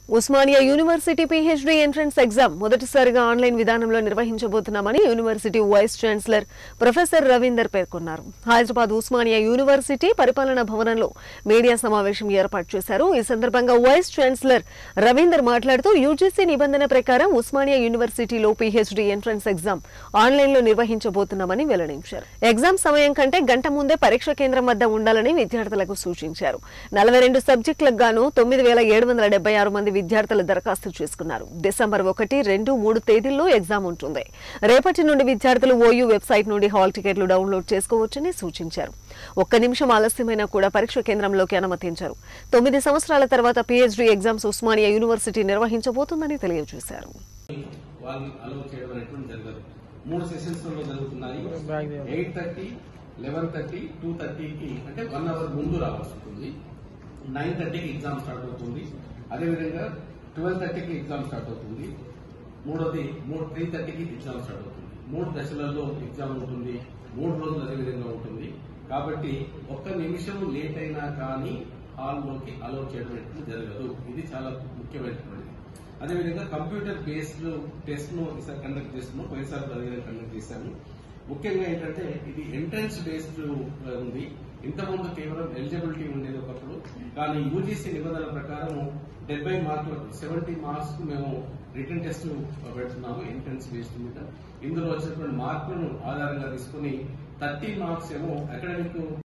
Osmania university PhD entrance exam మొదటిసారిగా online విధానంలో నిర్వహించబోతున్నామని university vice chancellor professor Ravinder పేర్కొన్నారు హైదరాబాద్ ఉస్మానియా యూనివర్సిటీ పరిపాలనా భవనంలో మీడియా సమావేశం ఏర్పాటు చేశారు ఈ సందర్భంగా వైస్ ఛాన్సలర్ రవీందర్ మాట్లాడుతూ యూజీసీ నిబంధన ప్రకారం ఉస్మానియా యూనివర్సిటీలో పీహెచ్డీ ఎంట్రన్స్ ఎగ్జామ్ ఆన్లైన్లో నిర్వహించబోతున్నామని వెల్లడించారు ఎగ్జామ్ సమయం కంటే గంట ముందే పరీక్ష కేంద్రం వద్ద ఉండాలని విద్యార్థులకు సూచించారు నలభై రెండు సబ్జెక్టులకు గాను తొమ్మిది వేల ఏడు వందల డెబ్బై ఆరు మంది విద్యార్థులు దరఖాస్తు చేసుకున్నారు డిసెంబర్ ఒకటి రెండు మూడు తేదీల్లో ఎగ్జామ్ ఉంటుంది రేపటి నుండి విద్యార్థులు ఓయూ వెబ్సైట్ నుండి హాల్ టికెట్లు డౌన్లోడ్ చేసుకోవచ్చని సూచించారు ఒక్క నిమిషం ఆలస్యమైనా కూడా పరీక్ష కేంద్రంలోకి అనుమతించారు తొమ్మిది సంవత్సరాల తర్వాత పీహెచ్డీ ఎగ్జామ్స్ ఉస్మానియా యూనివర్సిటీ నిర్వహించబోతుందని తెలియజేశారు వాళ్ళని అలౌ చేయడం అనేటువంటి జరగదు మూడు సెషన్స్ లో జరుగుతున్నాయి eight thirty eleven thirty two థర్టీకి అంటే వన్ అవర్ ముందు రావాల్సి ఉంటుంది నైన్ థర్టీకి ఎగ్జామ్ స్టార్ట్ అవుతుంది అదేవిధంగా ట్వెల్వ్ థర్టీకి ఎగ్జామ్ స్టార్ట్ అవుతుంది మూడోది మూడు త్రీ థర్టీకి ఎగ్జామ్ స్టార్ట్ అవుతుంది మూడు దశలలో ఎగ్జామ్ ఉంటుంది మూడు రోజులు అదే విధంగా ఉంటుంది కాబట్టి ఒక్క నిమిషం లేట్ అయినా కానీ హాల్లోకి అలౌ చేయడం అనేది జరగదు ఇది చాలా ముఖ్యమైనటువంటిది అదేవిధంగా కంప్యూటర్ బేస్డ్ టెస్ట్ ను ఈసారి కండక్ట్ చేస్తున్నాం పోయినసారి అదేవిధంగా కండక్ట్ చేశాము ముఖ్యంగా ఏంటంటే ఇది ఎంట్రన్స్ బేస్డ్ ఉంది ఇంతకుముందు కేవలం ఎలిజిబిలిటీ ఉండేది ఒకప్పుడు కానీ యూజీసీ నిబంధనల ప్రకారం డెబ్బై మార్కులు సెవెంటీ మార్క్స్ కు మేము రిటర్న్ టెస్ట్ పెడుతున్నాము ఎంట్రన్స్ బేస్డ్ మీద ఇందులో వచ్చినటువంటి మార్కులను ఆధారంగా తీసుకుని థర్టీ మార్క్స్ ఏమో అకాడమిక్